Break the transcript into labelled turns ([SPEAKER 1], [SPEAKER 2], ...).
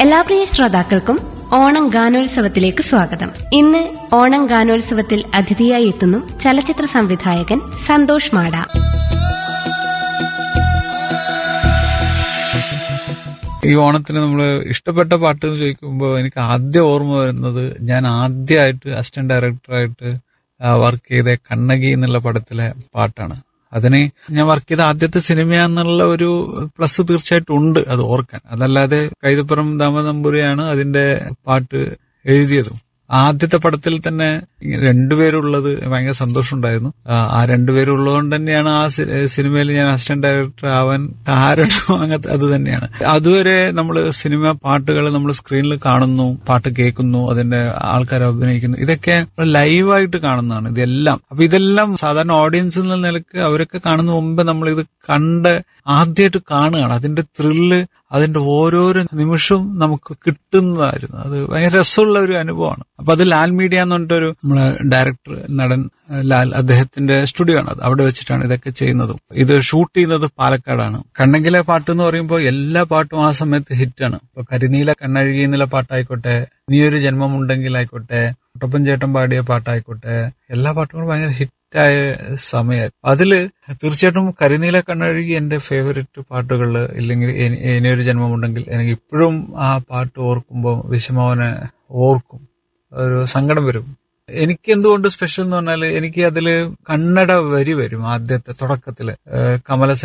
[SPEAKER 1] എല്ലാ പ്രിയ ശ്രോതാക്കൾക്കും ഓണം ഗാനോത്സവത്തിലേക്ക് സ്വാഗതം ഇന്ന് ഓണം ഗാനോത്സവത്തിൽ അതിഥിയായി എത്തുന്നു ചലച്ചിത്ര സംവിധായകൻ സന്തോഷ് മാട
[SPEAKER 2] ഈ ഓണത്തിന് നമ്മൾ ഇഷ്ടപ്പെട്ട പാട്ട് എന്ന് ചോദിക്കുമ്പോൾ എനിക്ക് ആദ്യം ഓർമ്മ വരുന്നത് ഞാൻ ആദ്യമായിട്ട് അസിസ്റ്റന്റ് ഡയറക്ടറായിട്ട് വർക്ക് ചെയ്ത കണ്ണകി എന്നുള്ള പടത്തിലെ പാട്ടാണ് അതിന് ഞാൻ വർക്ക് ചെയ്ത ആദ്യത്തെ സിനിമയാന്നുള്ള ഒരു പ്ലസ് തീർച്ചയായിട്ടും ഉണ്ട് അത് ഓർക്കാൻ അതല്ലാതെ കൈതപ്പുറം ദാമനമ്പുരിയാണ് അതിന്റെ പാട്ട് എഴുതിയതും ആദ്യത്തെ പടത്തിൽ തന്നെ ഇങ്ങനെ രണ്ടുപേരുള്ളത് ഭയങ്കര സന്തോഷമുണ്ടായിരുന്നു ആ, ആ രണ്ടുപേരും ഉള്ളതുകൊണ്ട് തന്നെയാണ് ആ സി- സിനിമയിൽ ഞാൻ അസിസ്റ്റന്റ് ഡയറക്ടർ ആവാൻ കാരണം അങ്ങനത്തെ അത് തന്നെയാണ് അതുവരെ നമ്മൾ സിനിമ പാട്ടുകൾ നമ്മൾ സ്ക്രീനിൽ കാണുന്നു പാട്ട് കേൾക്കുന്നു അതിന്റെ ആൾക്കാർ അഭിനയിക്കുന്നു ഇതൊക്കെ ലൈവായിട്ട് കാണുന്നതാണ് ഇതെല്ലാം അപ്പൊ ഇതെല്ലാം സാധാരണ ഓഡിയൻസ് എന്ന നിലക്ക് അവരൊക്കെ കാണുന്ന മുമ്പ് നമ്മൾ ഇത് കണ്ട് ആദ്യമായിട്ട് കാണുകയാണ് അതിന്റെ ത്രില്ല് അതിന്റെ ഓരോരോ നിമിഷവും നമുക്ക് കിട്ടുന്നതായിരുന്നു അത് ഭയങ്കര രസമുള്ള ഒരു അനുഭവമാണ് അപ്പൊ അത് ലാൽ മീഡിയ എന്ന് പറഞ്ഞിട്ടൊരു നമ്മുടെ ഡയറക്ടർ നടൻ ഏഹ്, ലാൽ അദ്ദേഹത്തിന്റെ സ്റ്റുഡിയോ ആണ് അത് അവിടെ വെച്ചിട്ടാണ് ഇതൊക്കെ ചെയ്യുന്നതും ഇത് ഷൂട്ട് ചെയ്യുന്നത് പാലക്കാടാണ് കണ്ണങ്കിലെ പാട്ട് എന്ന് പറയുമ്പോൾ എല്ലാ പാട്ടും ആ സമയത്ത് ഹിറ്റാണ് ഇപ്പൊ കരിനീല കണ്ണഴുകി എന്നുള്ള പാട്ടായിക്കോട്ടെ നീയൊരു ജന്മമുണ്ടെങ്കിൽ ആയിക്കോട്ടെ കുട്ടപ്പൻ ചേട്ടൻ പാടിയ പാട്ടായിക്കോട്ടെ എല്ലാ പാട്ടുകളും ഭയങ്കര ഹിറ്റായ സമയമായിരുന്നു അതില് തീർച്ചയായിട്ടും കരിനീല കണ്ണഴുകി എന്റെ ഫേവററ്റ് പാട്ടുകളിൽ ഇല്ലെങ്കിൽ ഇനി- ഇനിയൊരു ജന്മമുണ്ടെങ്കിൽ എനിക്ക് ഇപ്പോഴും ആ പാട്ട് ഓർക്കുമ്പോൾ വിഷമവനെ ഓർക്കും ഒരു സങ്കടം വരും എനിക്ക് എന്തുകൊണ്ട് സ്പെഷ്യൽ എന്ന് പറഞ്ഞാൽ എനിക്ക് അതില് കന്നഡ വരി വരും ആദ്യത്തെ തുടക്കത്തില് ഏഹ് കമലസൻ